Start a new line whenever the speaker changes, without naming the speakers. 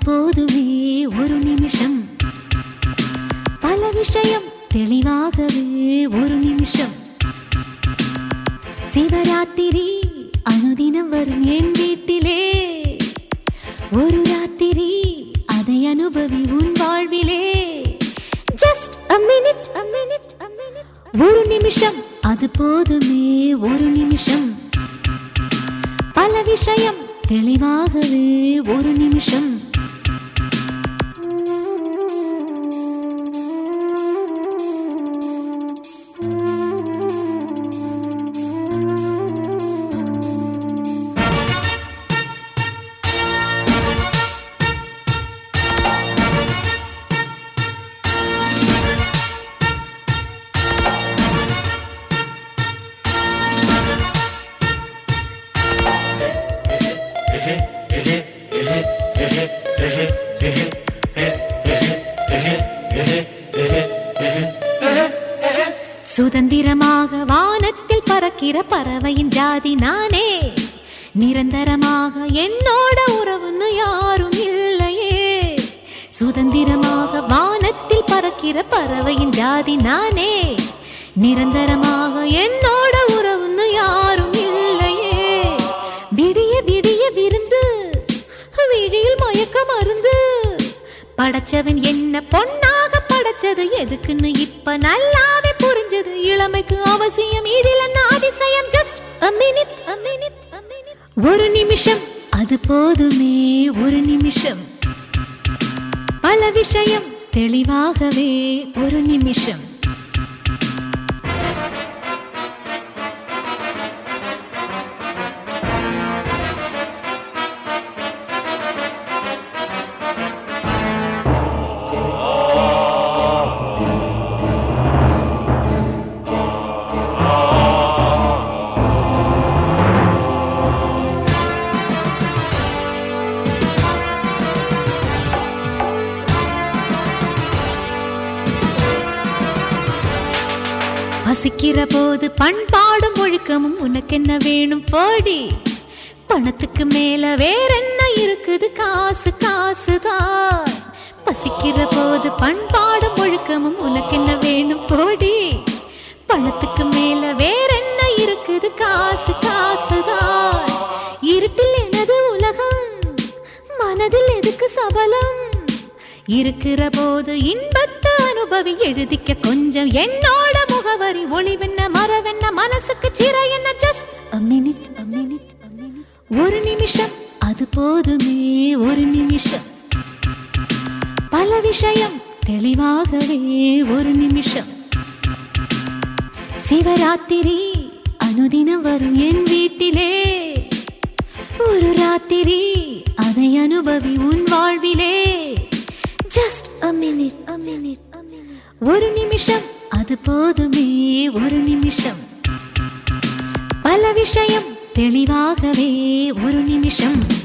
போதுமே ஒரு நிமிஷம் பல விஷயம் தெளிவாகவே ஒரு நிமிஷம் சிவராத்திரி அனுதினம் வரும் என் வீட்டிலே ஒரு ராத்திரி அதை அனுபவி உன் வாழ்விலே just a minute a minute a minute ஒரு நிமிஷம் அது போதுமே ஒரு நிமிஷம் பல விஷயம் தெளிவாகவே ஒரு நிமிஷம் சுதந்திரமாக வானத்தில் பறக்கிற பறவையின் ஜாதி நானே நிரந்தரமாக என்னோட உறவுன்னு யாரும் இல்லையே சுதந்திரமாக வானத்தில் பறக்கிற பறவையின் ஜாதி நானே நிரந்தரமாக என்னோட உறவுன்னு யாரும் இல்லையே விடிய விடிய விருந்து விழியில் மயக்க மருந்து படைச்சவன் என்ன பொன்னாக படைச்சது எதுக்குன்னு இப்ப நல்லாவே புரிஞ்சது இளமைக்கு அவசியம் இதில் என்ன அதிசயம் just a minute a minute a minute ஒரு நிமிஷம் அது போதுமே ஒரு நிமிஷம் பல விஷயம் தெளிவாகவே ஒரு நிமிஷம் பசிக்கிற போது பண்பாடும் ஒழுக்கமும் உனக்கென்ன வேணும் போடி பணத்துக்கு மேல வேறென்ன இருக்குது காசு காசுதான் பசிக்கிற போது பண்பாடும் ஒழுக்கமும் உனக்கென்ன வேணும் போடி பணத்துக்கு மேல வேறென்ன இருக்குது காசு காசுதான் இருட்டில் எனது உலகம் மனதில் எதுக்கு சபலம் இருக்கிற போது இன்பத்தை அனுபவி எழுதிக்க கொஞ்சம் என்னோட முகவரி ஒளிவென்ன மரவென்ன மனசுக்கு சிற என்ன just a minute a minute a minute ஒரு நிமிஷம் அது போதுமே ஒரு நிமிஷம் பல விஷயம் தெளிவாகவே ஒரு நிமிஷம் சிவராத்திரி அனுதினம் வரும் என் வீட்டிலே ஒரு ராத்திரி அதை அனுபவி உன் வாழ்விலே just a minute a minute a minute ஒரு நிமிஷம் அது போதுமே ஒரு நிமிஷம் பல விஷயம் தெளிவாகவே ஒரு நிமிஷம்